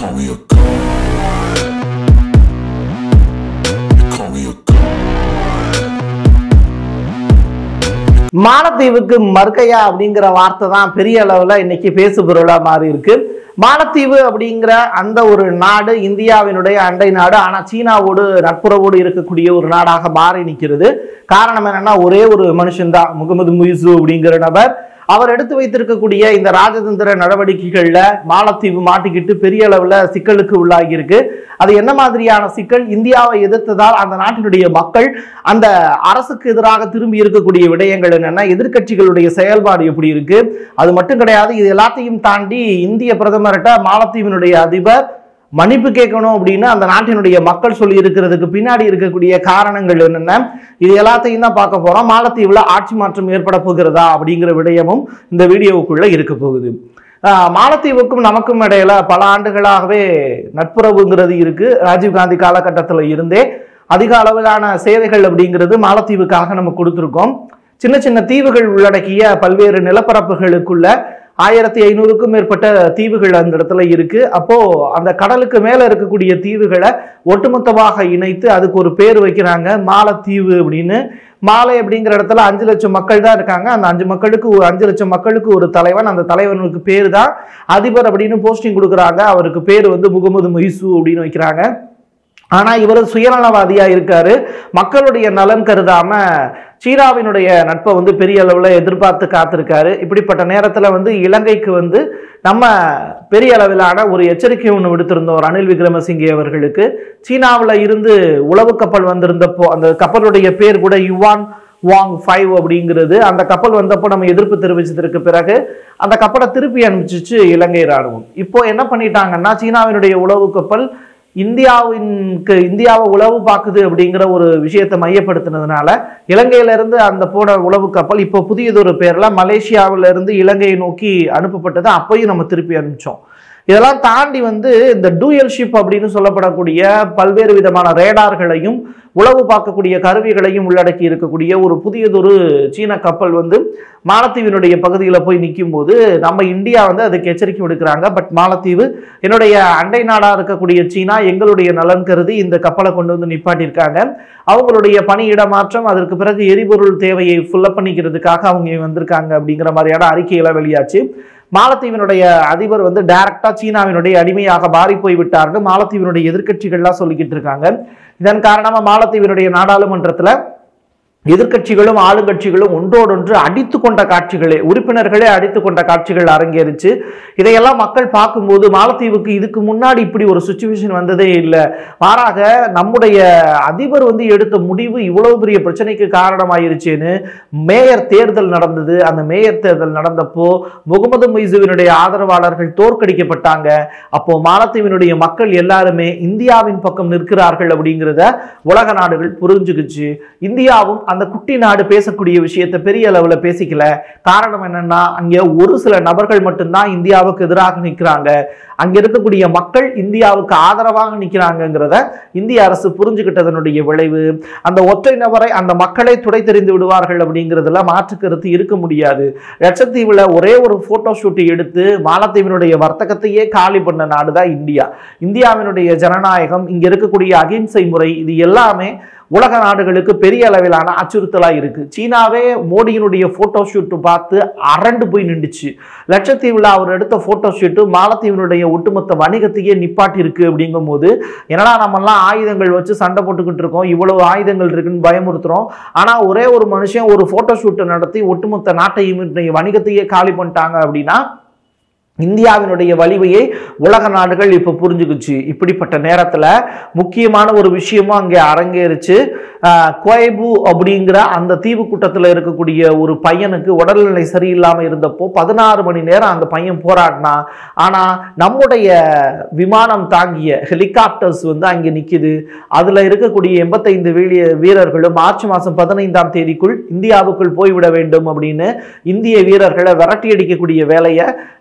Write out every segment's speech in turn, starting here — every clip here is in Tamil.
call me a god. You call me a god. மாலத்தீவுக்கு மறுக்கையா அப்படிங்கிற வார்த்தை தான் பெரிய அளவில் இன்னைக்கு பேசுபொருளா மாறி இருக்கு மாலத்தீவு அப்படிங்கிற அந்த ஒரு நாடு இந்தியாவினுடைய அண்டை நாடு ஆனா சீனாவோடு நட்புறவோடு இருக்கக்கூடிய ஒரு நாடாக மாறி நிற்கிறது காரணம் என்னன்னா ஒரே ஒரு மனுஷன்தான் முகமது முயிசு அப்படிங்கிற நபர் அவர் எடுத்து வைத்திருக்கக்கூடிய இந்த ராஜதந்திர நடவடிக்கைகள்ல மாலத்தீவு மாட்டிக்கிட்டு பெரிய அளவுல சிக்கலுக்கு உள்ளாகி இருக்கு அது என்ன மாதிரியான சிக்கல் இந்தியாவை எதிர்த்ததால் அந்த நாட்டினுடைய மக்கள் அந்த அரசுக்கு எதிராக திரும்பி இருக்கக்கூடிய விடயங்கள் என்னன்னா எதிர்க்கட்சிகளுடைய செயல்பாடு எப்படி இருக்கு அது மட்டும் கிடையாது இது எல்லாத்தையும் தாண்டி இந்திய பிரதமர்கிட்ட மாலத்தீவினுடைய அதிபர் மன்னிப்பு கேட்கணும் அப்படின்னு அந்த நாட்டினுடைய மக்கள் சொல்லி இருக்கிறதுக்கு பின்னாடி இருக்கக்கூடிய காரணங்கள் என்னென்ன இது எல்லாத்தையும் தான் பார்க்க போறோம் மாலத்தீவுல ஆட்சி மாற்றம் ஏற்பட போகிறதா அப்படிங்கிற விடயமும் இந்த வீடியோவுக்குள்ள இருக்க போகுது ஆஹ் மாலத்தீவுக்கும் நமக்கும் இடையில பல ஆண்டுகளாகவே நட்புறவுங்கிறது இருக்கு ராஜீவ்காந்தி காலகட்டத்தில் இருந்தே அதிக அளவிலான சேவைகள் அப்படிங்கிறது மாலத்தீவுக்காக நம்ம கொடுத்துருக்கோம் சின்ன சின்ன தீவுகள் உள்ளடக்கிய பல்வேறு நிலப்பரப்புகளுக்குள்ள ஆயிரத்தி ஐநூறுக்கும் மேற்பட்ட தீவுகள் அந்த இடத்துல இருக்கு அப்போ அந்த கடலுக்கு மேல இருக்கக்கூடிய தீவுகளை ஒட்டுமொத்தமாக இணைத்து அதுக்கு ஒரு பேர் வைக்கிறாங்க மாலத்தீவு அப்படின்னு மாலை அப்படிங்கிற இடத்துல அஞ்சு லட்சம் மக்கள் தான் இருக்காங்க அந்த அஞ்சு மக்களுக்கு ஒரு அஞ்சு லட்சம் மக்களுக்கு ஒரு தலைவன் அந்த தலைவனுக்கு பேர் தான் அதிபர் அப்படின்னு போஸ்டிங் கொடுக்குறாங்க அவருக்கு பேர் வந்து முகமது மொய்சு அப்படின்னு வைக்கிறாங்க ஆனா இவர் சுயநலவாதியா இருக்காரு மக்களுடைய நலன் கருதாம சீனாவினுடைய நட்பை வந்து பெரிய அளவுல எதிர்பார்த்து காத்திருக்காரு இப்படிப்பட்ட நேரத்துல வந்து இலங்கைக்கு வந்து நம்ம பெரிய அளவிலான ஒரு எச்சரிக்கை ஒன்று விடுத்திருந்தோம் ரணில் விக்ரமசிங்கே அவர்களுக்கு சீனாவில் இருந்து உளவு கப்பல் வந்திருந்தப்போ அந்த கப்பலுடைய பேர் கூட யுவான் வாங் ஃபைவ் அப்படிங்கிறது அந்த கப்பல் வந்தப்போ நம்ம எதிர்ப்பு தெரிவிச்சதற்கு பிறகு அந்த கப்பலை திருப்பி அனுப்பிச்சிச்சு இலங்கை ராணுவம் இப்போ என்ன பண்ணிட்டாங்கன்னா சீனாவினுடைய உளவு கப்பல் இந்தியாவின்க்கு இந்தியாவை உளவு பார்க்குது அப்படிங்கிற ஒரு விஷயத்தை மையப்படுத்தினதுனால இலங்கையில இருந்து அந்த போன உளவு கப்பல் இப்போ புதியதொரு பேர்ல மலேசியாவில இருந்து இலங்கையை நோக்கி அனுப்பப்பட்டது அப்பையும் நம்ம திருப்பி அனுப்பிச்சோம் இதெல்லாம் தாண்டி வந்து இந்த டூயல் ஷிப் அப்படின்னு சொல்லப்படக்கூடிய பல்வேறு விதமான ரேடார்களையும் உளவு பார்க்கக்கூடிய கருவிகளையும் உள்ளடக்கி இருக்கக்கூடிய ஒரு புதியதொரு சீன கப்பல் வந்து மாலத்தீவினுடைய பகுதியில் போய் நிற்கும் போது நம்ம இந்தியா வந்து அதுக்கு எச்சரிக்கை விடுக்கிறாங்க பட் மாலத்தீவு என்னுடைய அண்டை நாடாக இருக்கக்கூடிய சீனா எங்களுடைய நலன் கருதி இந்த கப்பலை கொண்டு வந்து நிப்பாட்டியிருக்காங்க அவங்களுடைய பணியிட மாற்றம் அதற்கு பிறகு எரிபொருள் தேவையை ஃபுல்லப் பண்ணிக்கிறதுக்காக அவங்க இங்க வந்திருக்காங்க அப்படிங்கிற மாதிரியான அறிக்கையெல்லாம் வெளியாச்சு மாலத்தீவினுடைய அதிபர் வந்து டைரக்டா சீனாவினுடைய அடிமையாக மாறி போய் விட்டார்கள் மாலத்தீவினுடைய எதிர்க்கட்சிகள்லாம் சொல்லிக்கிட்டு இருக்காங்க இதன் காரணமா மாலத்தீவினுடைய நாடாளுமன்றத்துல எதிர்க்கட்சிகளும் ஆளுங்கட்சிகளும் ஒன்றோடொன்று அடித்து கொண்ட காட்சிகளே உறுப்பினர்களே அடித்து கொண்ட காட்சிகள் அரங்கேறிச்சு இதையெல்லாம் மக்கள் பார்க்கும்போது மாலத்தீவுக்கு இதுக்கு முன்னாடி இப்படி ஒரு சுச்சுவேஷன் வந்ததே இல்லை மாறாக நம்முடைய அதிபர் வந்து எடுத்த முடிவு இவ்வளவு பெரிய பிரச்சனைக்கு காரணமாயிருச்சேன்னு மேயர் தேர்தல் நடந்தது அந்த மேயர் தேர்தல் நடந்தப்போ முகமது மொய்சுவினுடைய ஆதரவாளர்கள் தோற்கடிக்கப்பட்டாங்க அப்போ மாலத்தீவினுடைய மக்கள் எல்லாருமே இந்தியாவின் பக்கம் நிற்கிறார்கள் அப்படிங்கிறத உலக நாடுகள் புரிஞ்சுக்குச்சு இந்தியாவும் அந்த குட்டி நாடு பேசக்கூடிய விஷயத்தை பெரிய அளவுல பேசிக்கல காரணம் என்னன்னா அங்க ஒரு சில நபர்கள் மட்டும்தான் இந்தியாவுக்கு எதிராக நிற்கிறாங்க அங்க இருக்கக்கூடிய மக்கள் இந்தியாவுக்கு ஆதரவாக நிற்கிறாங்கங்கிறத இந்திய அரசு புரிஞ்சுக்கிட்டதனுடைய விளைவு அந்த ஒற்றை நபரை அந்த மக்களை துடை தெரிந்து விடுவார்கள் அப்படிங்கிறதுல மாற்று கருத்து இருக்க முடியாது லட்சத்தீவுல ஒரே ஒரு போட்டோ ஷூட் எடுத்து மாலத்தீவினுடைய வர்த்தகத்தையே காலி பண்ண நாடுதான் இந்தியா இந்தியாவினுடைய ஜனநாயகம் இங்க இருக்கக்கூடிய அகிம்சை முறை இது எல்லாமே உலக நாடுகளுக்கு பெரிய அளவிலான அச்சுறுத்தலா இருக்கு சீனாவே மோடியினுடைய போட்டோ ஷூட் பார்த்து அரண்டு போய் நின்றுச்சு லட்சத்தீவுல அவர் எடுத்த போட்டோ ஷூட் மாலத்தீவினுடைய ஒட்டுமொத்த வணிகத்தையே நிப்பாட்டி இருக்கு அப்படிங்கும் போது என்னடா நம்மெல்லாம் ஆயுதங்கள் வச்சு சண்டை போட்டுக்கிட்டு இருக்கோம் இவ்வளவு ஆயுதங்கள் இருக்குன்னு பயமுறுத்துறோம் ஆனா ஒரே ஒரு மனுஷன் ஒரு போட்டோ ஷூட்டை நடத்தி ஒட்டுமொத்த நாட்டையும் இன்றைய வணிகத்தையே காலி பண்ணிட்டாங்க அப்படின்னா இந்தியாவினுடைய வலிமையை உலக நாடுகள் இப்போ புரிஞ்சுக்குச்சு இப்படிப்பட்ட நேரத்தில் முக்கியமான ஒரு விஷயமும் அங்கே அரங்கேறிச்சு ஆஹ், குவைபு அப்படிங்கிற அந்த தீவு கூட்டத்தில் இருக்கக்கூடிய ஒரு பையனுக்கு உடல்நிலை சரியில்லாமல் இருந்தப்போ பதினாறு மணி நேரம் அந்த பையன் போராடினா ஆனால் நம்முடைய விமானம் தாங்கிய ஹெலிகாப்டர்ஸ் வந்து அங்கே நிற்கிது அதில் இருக்கக்கூடிய எண்பத்தைந்து வீழிய வீரர்களும் மார்ச் மாதம் பதினைந்தாம் தேதிக்குள் இந்தியாவுக்குள் போய்விட வேண்டும் அப்படின்னு இந்திய வீரர்களை விரட்டி அடிக்கக்கூடிய வேலையை நம்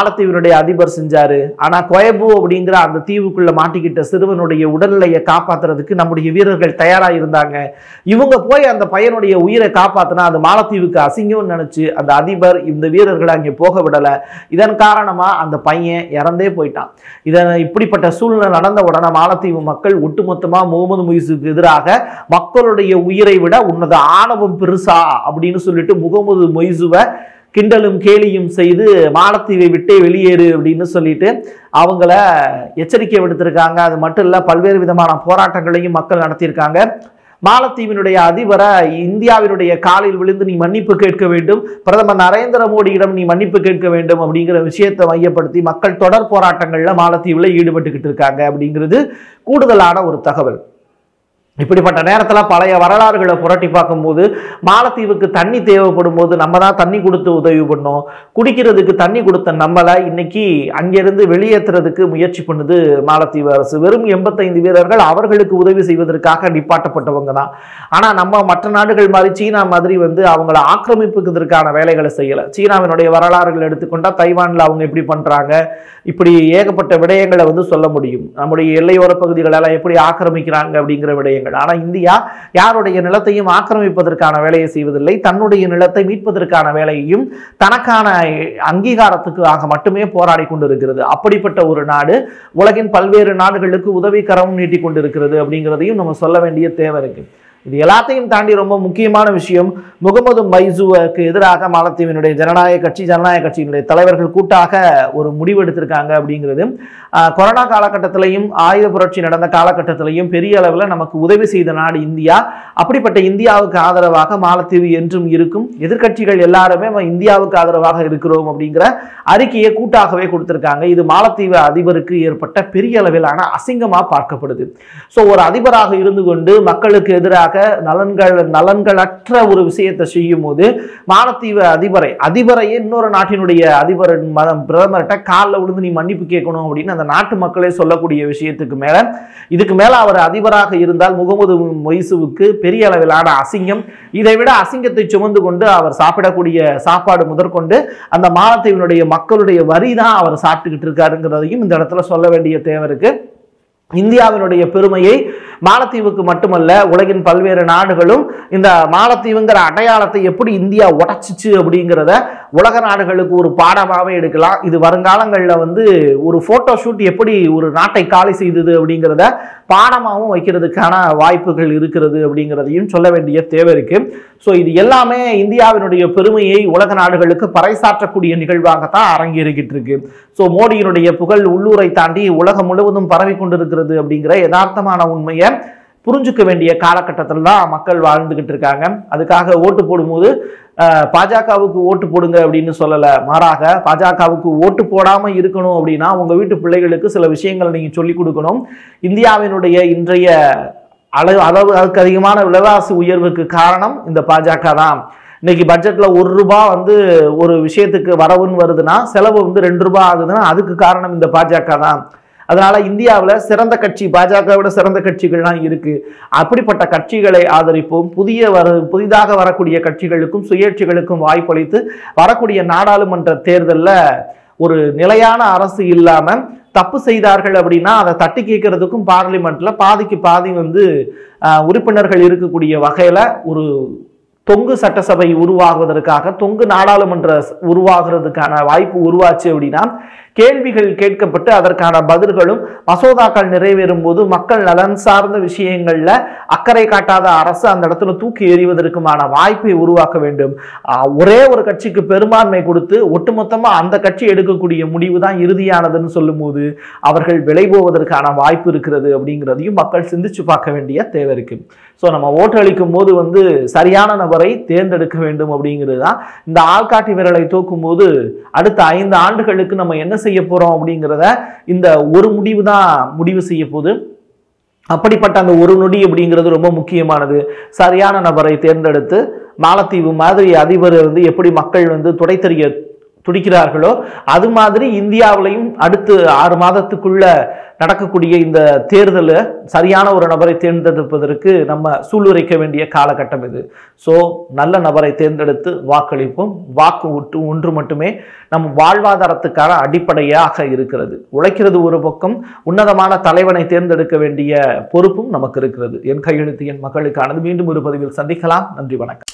மாலத்தீவினுடைய அதிபர் செஞ்சாரு ஆனா கொயபு அப்படிங்கிற அந்த தீவுக்குள்ள மாட்டிக்கிட்ட சிறுவனுடைய உடல்நிலையை காப்பாத்துறதுக்கு நம்முடைய வீரர்கள் தயாரா இருந்தாங்க இவங்க போய் அந்த பையனுடைய உயிரை காப்பாத்தினா அது மாலத்தீவுக்கு அசிங்கம்னு நினைச்சு அந்த அதிபர் இந்த வீரர்களை அங்கே போக விடல இதன் காரணமா அந்த பையன் இறந்தே போயிட்டான் இதன் இப்படிப்பட்ட சூழ்நிலை நடந்த உடனே மாலத்தீவு மக்கள் ஒட்டுமொத்தமா முகமது முயிஸுக்கு எதிராக மக்களுடைய உயிரை விட உன்னத ஆணவம் பெருசா அப்படின்னு சொல்லிட்டு முகமது மொய்சுவை கிண்டலும் கேலியும் செய்து மாலத்தீவை விட்டே வெளியேறு அப்படின்னு சொல்லிட்டு அவங்கள எச்சரிக்கை விடுத்திருக்காங்க அது மட்டும் இல்ல பல்வேறு விதமான போராட்டங்களையும் மக்கள் நடத்தியிருக்காங்க மாலத்தீவினுடைய அதிபரை இந்தியாவினுடைய காலில் விழுந்து நீ மன்னிப்பு கேட்க வேண்டும் பிரதமர் நரேந்திர மோடியிடம் நீ மன்னிப்பு கேட்க வேண்டும் அப்படிங்கிற விஷயத்தை மையப்படுத்தி மக்கள் தொடர் போராட்டங்கள்ல மாலத்தீவுல ஈடுபட்டுக்கிட்டு இருக்காங்க அப்படிங்கிறது கூடுதலான ஒரு தகவல் இப்படிப்பட்ட நேரத்தில் பழைய வரலாறுகளை புரட்டி பார்க்கும்போது மாலத்தீவுக்கு தண்ணி தேவைப்படும் போது நம்ம தான் தண்ணி கொடுத்து உதவி பண்ணோம் குடிக்கிறதுக்கு தண்ணி கொடுத்த நம்மளை இன்னைக்கு அங்கிருந்து வெளியேற்றுறதுக்கு முயற்சி பண்ணுது மாலத்தீவு அரசு வெறும் எண்பத்தைந்து வீரர்கள் அவர்களுக்கு உதவி செய்வதற்காக நிப்பாட்டப்பட்டவங்க தான் ஆனால் நம்ம மற்ற நாடுகள் மாதிரி சீனா மாதிரி வந்து அவங்கள ஆக்கிரமிப்புக்கிறதுக்கான வேலைகளை செய்யலை சீனாவினுடைய வரலாறுகள் எடுத்துக்கொண்டா தைவானில் அவங்க எப்படி பண்ணுறாங்க இப்படி ஏகப்பட்ட விடயங்களை வந்து சொல்ல முடியும் நம்முடைய எல்லையோர பகுதிகளெல்லாம் எப்படி ஆக்கிரமிக்கிறாங்க அப்படிங்கிற விடயங்கள் ஆனால் இந்தியா யாருடைய நிலத்தையும் ஆக்கிரமிப்பதற்கான வேலையை செய்வதில்லை தன்னுடைய நிலத்தை மீட்பதற்கான வேலையையும் தனக்கான அங்கீகாரத்துக்காக மட்டுமே போராடி கொண்டிருக்கிறது அப்படிப்பட்ட ஒரு நாடு உலகின் பல்வேறு நாடுகளுக்கு உதவிக்கரமும் நீட்டி கொண்டிருக்கிறது அப்படிங்கிறதையும் நம்ம சொல்ல வேண்டிய தேவை இருக்கு இது எல்லாத்தையும் தாண்டி ரொம்ப முக்கியமான விஷயம் முகமது மைசூவுக்கு எதிராக மாலத்தீவினுடைய ஜனநாயக கட்சி ஜனநாயக கட்சியினுடைய தலைவர்கள் கூட்டாக ஒரு முடிவு எடுத்திருக்காங்க அப்படிங்கிறது ஆஹ், கொரோனா காலகட்டத்திலையும் ஆயுத புரட்சி நடந்த காலகட்டத்திலையும் பெரிய அளவில் நமக்கு உதவி செய்த நாடு இந்தியா அப்படிப்பட்ட இந்தியாவுக்கு ஆதரவாக மாலத்தீவு என்றும் இருக்கும் எதிர்க்கட்சிகள் எல்லாருமே நம்ம இந்தியாவுக்கு ஆதரவாக இருக்கிறோம் அப்படிங்கிற அறிக்கையை கூட்டாகவே கொடுத்திருக்காங்க இது மாலத்தீவு அதிபருக்கு ஏற்பட்ட பெரிய அளவிலான அசிங்கமா பார்க்கப்படுது ஸோ ஒரு அதிபராக இருந்து கொண்டு மக்களுக்கு எதிராக நலன்கள் நலன்களற்ற ஒரு விஷயத்தை செய்யும் போது மாலத்தீவு அதிபரை அதிபரையே இன்னொரு நாட்டினுடைய அதிபர் மதம் பிரதமர்கிட்ட காலில் விழுந்து நீ மன்னிப்பு கேட்கணும் அப்படின்னு அந்த நாட்டு மக்களே சொல்லக்கூடிய விஷயத்துக்கு மேல இதுக்கு மேல அவர் அதிபராக இருந்தால் முகமது மொய்சுவுக்கு பெரிய அளவிலான அசிங்கம் இதை விட அசிங்கத்தை சுமந்து கொண்டு அவர் சாப்பிடக்கூடிய சாப்பாடு முதற்கொண்டு அந்த மாலத்தீவினுடைய மக்களுடைய வரி தான் அவர் சாப்பிட்டுக்கிட்டு இருக்காருங்கிறதையும் இந்த இடத்துல சொல்ல வேண்டிய தேவை இருக்கு இந்தியாவினுடைய பெருமையை மாலத்தீவுக்கு மட்டுமல்ல உலகின் பல்வேறு நாடுகளும் இந்த மாலத்தீவுங்கிற அடையாளத்தை எப்படி இந்தியா உடைச்சிச்சு அப்படிங்கிறத உலக நாடுகளுக்கு ஒரு பாடமாகவே எடுக்கலாம் இது வருங்காலங்களில் வந்து ஒரு ஃபோட்டோ ஷூட் எப்படி ஒரு நாட்டை காலி செய்தது அப்படிங்கிறத பாடமாகவும் வைக்கிறதுக்கான வாய்ப்புகள் இருக்கிறது அப்படிங்கிறதையும் சொல்ல வேண்டிய தேவை இருக்கு ஸோ இது எல்லாமே இந்தியாவினுடைய பெருமையை உலக நாடுகளுக்கு பறைசாற்றக்கூடிய நிகழ்வாகத்தான் அரங்கேறிக்கிட்டு இருக்கு ஸோ மோடியினுடைய புகழ் உள்ளூரை தாண்டி உலகம் முழுவதும் பரவி கொண்டிருக்கிறது அப்படிங்கிற யதார்த்தமான உண்மையை புரிஞ்சுக்க வேண்டிய காலகட்டத்தில் தான் மக்கள் வாழ்ந்துகிட்டு இருக்காங்க அதுக்காக ஓட்டு போடும்போது அஹ், பாஜகவுக்கு ஓட்டு போடுங்க அப்படின்னு சொல்லலை மாறாக பாஜகவுக்கு ஓட்டு போடாம இருக்கணும் அப்படின்னா உங்க வீட்டு பிள்ளைகளுக்கு சில விஷயங்கள் நீங்க சொல்லி கொடுக்கணும் இந்தியாவினுடைய இன்றைய அளவு அளவு அதுக்கு அதிகமான விலைவாசி உயர்வுக்கு காரணம் இந்த பாஜக தான் இன்னைக்கு பட்ஜெட்ல ஒரு ரூபாய் வந்து ஒரு விஷயத்துக்கு வரவுன்னு வருதுன்னா செலவு வந்து ரெண்டு ரூபாய் ஆகுதுன்னா அதுக்கு காரணம் இந்த பாஜக தான் அதனால இந்தியாவில் சிறந்த கட்சி பாஜக விட சிறந்த கட்சிகள்லாம் இருக்கு அப்படிப்பட்ட கட்சிகளை ஆதரிப்போம் புதிய வர புதிதாக வரக்கூடிய கட்சிகளுக்கும் சுயேட்சைகளுக்கும் வாய்ப்பளித்து வரக்கூடிய நாடாளுமன்ற தேர்தலில் ஒரு நிலையான அரசு இல்லாம தப்பு செய்தார்கள் அப்படின்னா அதை தட்டி கேட்கறதுக்கும் பார்லிமெண்ட்ல பாதிக்கு பாதி வந்து ஆஹ், உறுப்பினர்கள் இருக்கக்கூடிய வகையில ஒரு தொங்கு சட்டசபை உருவாகுவதற்காக தொங்கு நாடாளுமன்ற ஸ்- உருவாகிறதுக்கான வாய்ப்பு உருவாச்சு அப்படின்னா கேள்விகள் கேட்கப்பட்டு அதற்கான பதில்களும் மசோதாக்கள் நிறைவேறும் போது மக்கள் நலன் சார்ந்த விஷயங்கள்ல அக்கறை காட்டாத அரசு அந்த இடத்துல தூக்கி எறிவதற்குமான வாய்ப்பை உருவாக்க வேண்டும் ஆஹ் ஒரே ஒரு கட்சிக்கு பெரும்பான்மை கொடுத்து ஒட்டுமொத்தமா அந்த கட்சி எடுக்கக்கூடிய முடிவு தான் இறுதியானதுன்னு சொல்லும்போது அவர்கள் விலை போவதற்கான வாய்ப்பு இருக்கிறது அப்படிங்கிறதையும் மக்கள் சிந்திச்சு பார்க்க வேண்டிய தேவை இருக்கு ஸோ நம்ம ஓட்டு அளிக்கும் போது வந்து சரியான நபரை தேர்ந்தெடுக்க வேண்டும் அப்படிங்கிறது தான் இந்த ஆள்காட்டி விரலை தூக்கும் போது அடுத்த ஐந்து ஆண்டுகளுக்கு நம்ம என்ன செய்ய போறோம் அப்படிங்கிறத இந்த ஒரு முடிவு தான் முடிவு செய்ய போகுது அப்படிப்பட்ட அந்த ஒரு நொடி அப்படிங்கிறது ரொம்ப முக்கியமானது சரியான நபரை தேர்ந்தெடுத்து மாலத்தீவு மாதிரி அதிபர் வந்து எப்படி மக்கள் வந்து துடைத்தெறிய துடிக்கிறார்களோ அது மாதிரி இந்தியாவிலையும் அடுத்து ஆறு மாதத்துக்குள்ள நடக்கக்கூடிய இந்த தேர்தலில் சரியான ஒரு நபரை தேர்ந்தெடுப்பதற்கு நம்ம சூளுரைக்க வேண்டிய காலகட்டம் இது ஸோ நல்ல நபரை தேர்ந்தெடுத்து வாக்களிப்போம் வாக்கு ஒட்டு ஒன்று மட்டுமே நம் வாழ்வாதாரத்துக்கான அடிப்படையாக இருக்கிறது உழைக்கிறது ஒரு பக்கம் உன்னதமான தலைவனை தேர்ந்தெடுக்க வேண்டிய பொறுப்பும் நமக்கு இருக்கிறது என் கையெழுத்து என் மக்களுக்கானது மீண்டும் ஒரு பதிவில் சந்திக்கலாம் நன்றி வணக்கம்